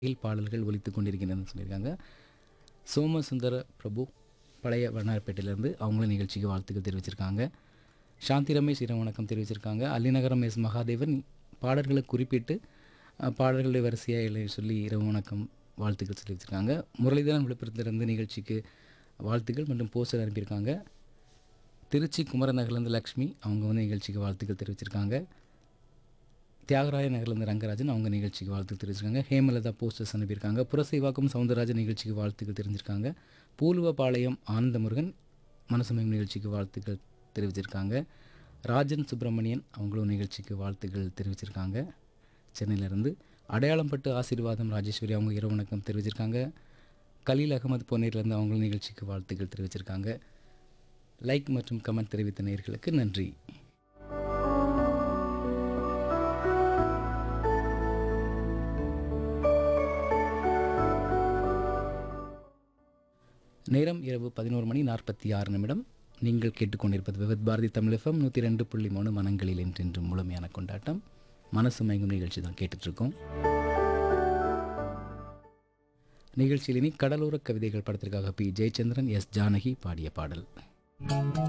இல் பாடல்கள் ஒலித்துக் கொண்டிருக்கின்றன சொல்லியிருக்காங்க சோமசுந்தர பிரபு பழைய வண்ணாரப்பேட்டையிலேருந்து அவங்களும் நிகழ்ச்சிக்கு வாழ்த்துக்கள் தெரிவிச்சிருக்காங்க சாந்தி ரமேஷ் இரவு வணக்கம் தெரிவிச்சிருக்காங்க அல்லிநகரம் எஸ் மகாதேவன் பாடல்களை குறிப்பிட்டு அஹ், பாடல்களுடைய வரிசையாக எழுதி சொல்லி இரவு வணக்கம் வாழ்த்துக்கள் தெரிவிச்சிருக்காங்க முரளிதரன் விழுப்புரத்திலிருந்து நிகழ்ச்சிக்கு வாழ்த்துக்கள் மற்றும் போஸ்டர் அனுப்பியிருக்காங்க திருச்சி குமரநகர்லேருந்து லக்ஷ்மி அவங்க வந்து நிகழ்ச்சிக்கு வாழ்த்துக்கள் தெரிவிச்சிருக்காங்க தியாகராய நகர்லேருந்து ரங்கராஜன் அவங்க நிகழ்ச்சிக்கு வாழ்த்து தெரிவிச்சிருக்காங்க ஹேமலதா போஸ்டர்ஸ் அனுப்பியிருக்காங்க புரசைவாக்கம் சவுந்தரராஜன் நிகழ்ச்சிக்கு வாழ்த்துக்கள் தெரிஞ்சிருக்காங்க பூலுவபாளையம் ஆனந்தமுருகன் மனசமயம் நிகழ்ச்சிக்கு வாழ்த்துக்கள் தெரிவிச்சிருக்காங்க ராஜன் சுப்பிரமணியன் அவங்களும் நிகழ்ச்சிக்கு வாழ்த்துக்கள் தெரிவிச்சிருக்காங்க சென்னையிலேருந்து அடையாளம்பட்டு ஆசீர்வாதம் ராஜேஸ்வரி அவங்க இரவு வணக்கம் தெரிவிச்சிருக்காங்க கலீல் அகமது பொன்னேர்லேருந்து அவங்களும் நிகழ்ச்சிக்கு வாழ்த்துக்கள் தெரிவிச்சிருக்காங்க லைக் மற்றும் கமெண்ட் தெரிவித்த நேயர்களுக்கு நன்றி நேரம் இரவு பதினோரு மணி நாற்பத்தி ஆறு நிமிடம் நீங்கள் கேட்டுக்கொண்டிருப்பது விவத் பாரதி தமிழ் எஃப்எம் நூற்றி ரெண்டு புள்ளி மூணு மனங்களில் என்றென்று முழுமையான கொண்டாட்டம் மனசு மயங்கும் நிகழ்ச்சி தான் கேட்டுட்ருக்கோம் நிகழ்ச்சியில் இனி கடலோர கவிதைகள் படத்திற்காக பி ஜெயச்சந்திரன் எஸ் ஜானகி பாடிய பாடல்